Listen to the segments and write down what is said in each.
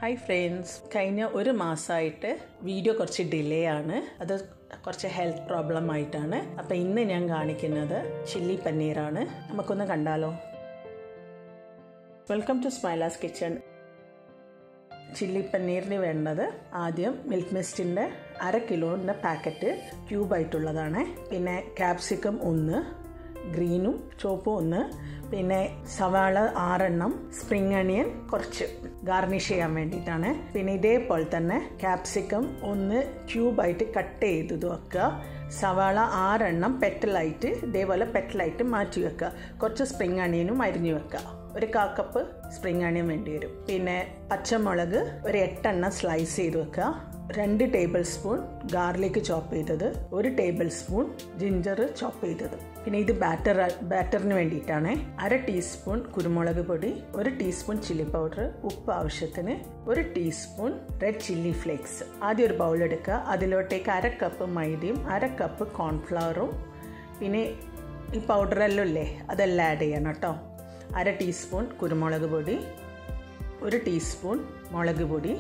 hi friends കഴിഞ്ഞ ഒരു മാസമായിട്ട് വീഡിയോ കുറച്ച് ഡിലേ ആണ് അത് കുറച്ച് ഹെൽത്ത് പ്രോബ്ലം ആയിട്ടാണ് അപ്പോൾ ഇന്ന് ഞാൻ കാണിക്കുന്നത് ചില്ലി പനീറാണ് നമുക്കൊന്ന് കണ്ടാലോ വെൽക്കം ടു സ്മൈലാസ് കിച്ചൺ ചില്ലി പനീറിന് വേണ്ടത് ആദ്യം മിൽക്ക് മിസ്റ്റിൻ്റെ അര കിലോൻ്റെ പാക്കറ്റ് ക്യൂബായിട്ടുള്ളതാണ് പിന്നെ ക്യാപ്സിക്കം ഒന്ന് ഗ്രീനും ചുവപ്പും ഒന്ന് പിന്നെ സവാള ആറെണ്ണം സ്പ്രിംഗ് അണിയൻ കുറച്ച് ഗാർണിഷ് ചെയ്യാൻ വേണ്ടിയിട്ടാണ് പിന്നെ ഇതേപോലെ തന്നെ ക്യാപ്സിക്കം ഒന്ന് ക്യൂബായിട്ട് കട്ട് ചെയ്ത് വെക്കുക സവാള ആറെണ്ണം പെറ്റലായിട്ട് ഇതേപോലെ പെറ്റലായിട്ട് മാറ്റി വെക്കുക കുറച്ച് സ്പ്രിംഗ് അണിയനും അരിഞ്ഞു വെക്കുക ഒരു കാ കപ്പ് സ്പ്രിംഗ് അണിയൻ വേണ്ടി വരും പിന്നെ പച്ചമുളക് ഒരു എട്ടെണ്ണം സ്ലൈസ് ചെയ്ത് വെക്കുക രണ്ട് ടേബിൾ സ്പൂൺ ഗാർലിക് ചോപ്പ് ചെയ്തത് ഒരു ടേബിൾ സ്പൂൺ ജിഞ്ചർ ചോപ്പ് ചെയ്തത് പിന്നെ ഇത് ബാറ്റർ ബാറ്ററിന് വേണ്ടിയിട്ടാണ് അര ടീസ്പൂൺ കുരുമുളക് പൊടി ഒരു ടീസ്പൂൺ ചില്ലി പൗഡർ ഉപ്പ് ആവശ്യത്തിന് ഒരു ടീസ്പൂൺ റെഡ് ചില്ലി ഫ്ലേക്സ് ആദ്യം ഒരു ബൗൾ എടുക്കുക അതിലോട്ടേക്ക് അര കപ്പ് മൈദയും അര കപ്പ് കോൺഫ്ലവറും പിന്നെ ഈ പൗഡറെല്ലാം ഇല്ലേ അതെല്ലാം ആഡ് ചെയ്യണം കേട്ടോ അര ടീസ്പൂൺ കുരുമുളക് പൊടി ഒരു ടീസ്പൂൺ മുളക് പൊടി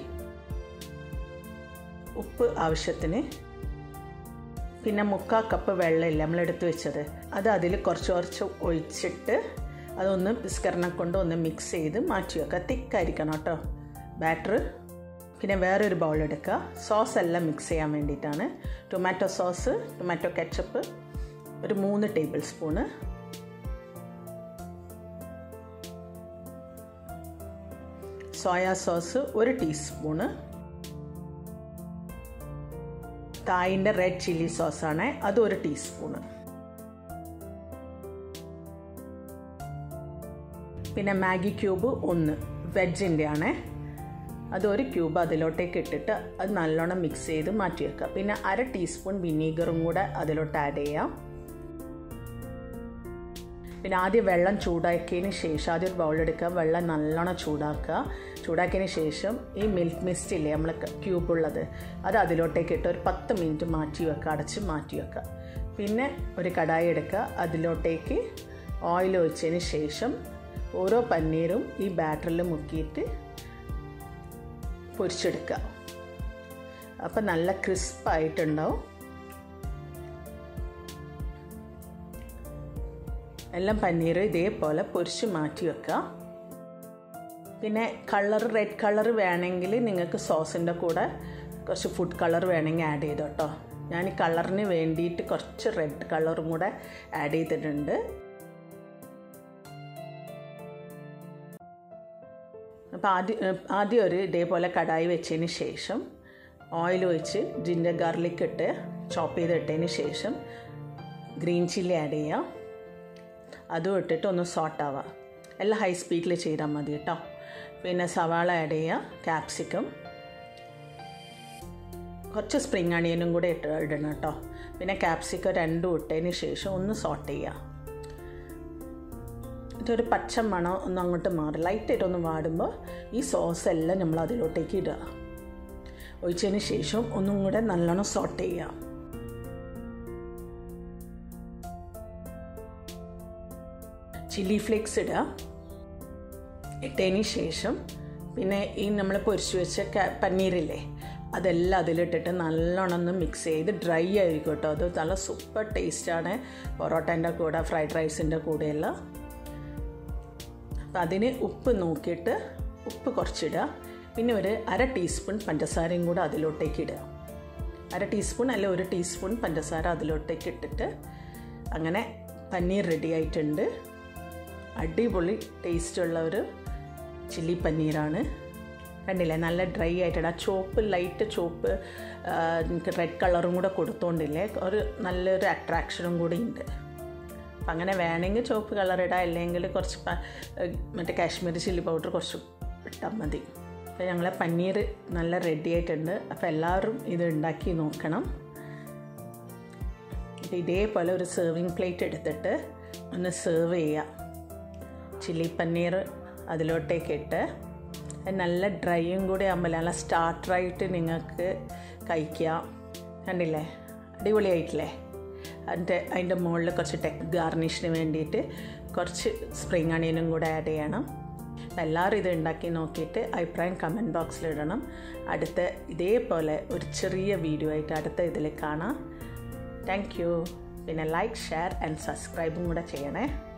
ഉപ്പ് ആവശ്യത്തിന് പിന്നെ മുക്കാ കപ്പ് വെള്ളമില്ല നമ്മൾ എടുത്തു വെച്ചത് അത് അതിൽ കുറച്ച് കുറച്ച് ഒഴിച്ചിട്ട് അതൊന്ന് ബിസ്കറിനെ കൊണ്ട് ഒന്ന് മിക്സ് ചെയ്ത് മാറ്റി വെക്കുക തിക്കായിരിക്കണം കേട്ടോ ബാറ്റർ പിന്നെ വേറൊരു ബൗൾ എടുക്കുക സോസ് എല്ലാം മിക്സ് ചെയ്യാൻ വേണ്ടിയിട്ടാണ് ടൊമാറ്റോ സോസ് ടൊമാറ്റോ കെച്ചപ്പ് ഒരു മൂന്ന് ടേബിൾ സ്പൂണ് സോയാ സോസ് ഒരു ടീസ്പൂണ് തായിൻ്റെ റെഡ് ചില്ലി സോസാണ് അത് ഒരു ടീസ്പൂണ് പിന്നെ മാഗി ക്യൂബ് ഒന്ന് വെജിൻ്റെ ആണ് അതൊരു ക്യൂബ് അതിലോട്ടേക്ക് ഇട്ടിട്ട് അത് നല്ലോണം മിക്സ് ചെയ്ത് മാറ്റി വെക്കുക പിന്നെ അര ടീസ്പൂൺ വിനീഗറും കൂടെ അതിലോട്ട് ആഡ് ചെയ്യാം പിന്നെ ആദ്യം വെള്ളം ചൂടാക്കിയതിന് ശേഷം ആദ്യം ഒരു ബൗൾ എടുക്കുക വെള്ളം നല്ലോണം ചൂടാക്കുക ചൂടാക്കിയതിന് ശേഷം ഈ മിൽക്ക് മിസ്റ്റ് ഇല്ലേ നമ്മൾ ക്യൂബുള്ളത് അത് അതിലോട്ടേക്ക് ഇട്ട് ഒരു പത്ത് മിനിറ്റ് മാറ്റി വെക്കുക അടച്ച് മാറ്റി വെക്കുക പിന്നെ ഒരു കടായി എടുക്കുക അതിലോട്ടേക്ക് ഓയിൽ ഒഴിച്ചതിന് ശേഷം ഓരോ പന്നീരും ഈ ബാറ്ററിൽ മുക്കിയിട്ട് പൊരിച്ചെടുക്കുക അപ്പം നല്ല ക്രിസ്പായിട്ടുണ്ടാവും എല്ലാം പനീർ ഇതേപോലെ പൊരിച്ച് മാറ്റി വെക്കുക പിന്നെ കളർ റെഡ് കളർ വേണമെങ്കിൽ നിങ്ങൾക്ക് സോസിൻ്റെ കൂടെ കുറച്ച് ഫുഡ് കളർ വേണമെങ്കിൽ ആഡ് ചെയ്തോ കേട്ടോ ഞാൻ ഈ കളറിന് വേണ്ടിയിട്ട് കുറച്ച് റെഡ് കളറും കൂടെ ആഡ് ചെയ്തിട്ടുണ്ട് അപ്പോൾ ആദ്യം ആദ്യം ഒരു ഇതേപോലെ കടായി വെച്ചതിന് ശേഷം ഓയിൽ ഒഴിച്ച് ജിഞ്ചർ ഗാർലിക് ഇട്ട് ചോപ്പ് ചെയ്തിട്ടതിന് ശേഷം ഗ്രീൻ ചില്ലി ആഡ് ചെയ്യാം അതും ഇട്ടിട്ട് ഒന്ന് സോട്ടാവുക എല്ലാം ഹൈ സ്പീഡിൽ ചെയ്താൽ മതി കേട്ടോ പിന്നെ സവാള ആഡ് ചെയ്യുക ക്യാപ്സിക്കം കുറച്ച് സ്പ്രിങ് അണിയനും കൂടെ ഇട്ട് ഇടണം കേട്ടോ പിന്നെ ക്യാപ്സിക്കം രണ്ടും ഇട്ടതിന് ശേഷം ഒന്ന് സോട്ട് ചെയ്യുക ഇതൊരു പച്ച മണം ഒന്ന് അങ്ങോട്ട് മാറി ലൈറ്റായിട്ട് ഒന്ന് വാടുമ്പോൾ ഈ സോസ് എല്ലാം നമ്മൾ അതിലോട്ടേക്ക് ഇടുക ഒഴിച്ചതിന് ശേഷം ഒന്നും കൂടെ നല്ലോണം സോട്ട് ചെയ്യുക ചില്ലി ഫ്ലേക്സ് ഇടുക ഇട്ടതിന് ശേഷം പിന്നെ ഈ നമ്മൾ പൊരിച്ചു വെച്ച പന്നീരില്ലേ അതെല്ലാം അതിലിട്ടിട്ട് നല്ലോണം ഒന്ന് മിക്സ് ചെയ്ത് ഡ്രൈ ആയിരിക്കും കേട്ടോ അത് നല്ല സൂപ്പർ ടേസ്റ്റാണ് പൊറോട്ടേൻ്റെ കൂടെ ഫ്രൈഡ് റൈസിൻ്റെ കൂടെയെല്ലാം അപ്പം അതിന് ഉപ്പ് നോക്കിയിട്ട് ഉപ്പ് കുറച്ചിടുക പിന്നെ ഒരു അര ടീസ്പൂൺ പഞ്ചസാരയും കൂടെ അതിലോട്ടേക്ക് ഇടുക അര ടീസ്പൂൺ അല്ല ഒരു ടീസ്പൂൺ പഞ്ചസാര അതിലോട്ടേക്ക് ഇട്ടിട്ട് അങ്ങനെ പനീർ റെഡി ആയിട്ടുണ്ട് അടിപൊളി ടേസ്റ്റുള്ള ഒരു ചില്ലി പനീറാണ് കണ്ടില്ലേ നല്ല ഡ്രൈ ആയിട്ടുണ്ട് ആ ചോപ്പ് ലൈറ്റ് ചോപ്പ് എനിക്ക് റെഡ് കളറും കൂടെ കൊടുത്തോണ്ടില്ലേ ഒരു നല്ലൊരു അട്രാക്ഷനും കൂടി ഉണ്ട് അപ്പം അങ്ങനെ വേണമെങ്കിൽ ചുവപ്പ് കളർ ഇടാം അല്ലെങ്കിൽ കുറച്ച് മറ്റേ കാശ്മീരി ചില്ലി പൗഡർ കുറച്ച് ഇട്ടാൽ മതി അപ്പോൾ ഞങ്ങളെ പനീർ നല്ല റെഡി ആയിട്ടുണ്ട് അപ്പോൾ എല്ലാവരും ഇത് ഉണ്ടാക്കി നോക്കണം ഇതേപോലെ ഒരു സെർവിങ് പ്ലേറ്റ് എടുത്തിട്ട് ഒന്ന് സെർവ് ചെയ്യുക ചില്ലി പനീർ അതിലോട്ടേക്ക് ഇട്ട് നല്ല ഡ്രൈയും കൂടി ആകുമ്പോൾ നല്ല സ്റ്റാർട്ടറായിട്ട് നിങ്ങൾക്ക് കഴിക്കാം കണ്ടില്ലേ അടിപൊളിയായിട്ടില്ലേ അതിൻ്റെ അതിൻ്റെ മുകളിൽ കുറച്ച് ടെക് ഗാർണിഷിന് വേണ്ടിയിട്ട് കുറച്ച് സ്പ്രിങ് അണിയനും കൂടെ ആഡ് ചെയ്യണം അപ്പോൾ എല്ലാവരും ഇത് ഉണ്ടാക്കി നോക്കിയിട്ട് അഭിപ്രായം കമൻറ്റ് ബോക്സിൽ ഇടണം അടുത്ത ഇതേപോലെ ഒരു ചെറിയ വീഡിയോ ആയിട്ട് അടുത്ത ഇതിൽ കാണാം താങ്ക് യു പിന്നെ ലൈക്ക് ഷെയർ ആൻഡ് സബ്സ്ക്രൈബും കൂടെ ചെയ്യണേ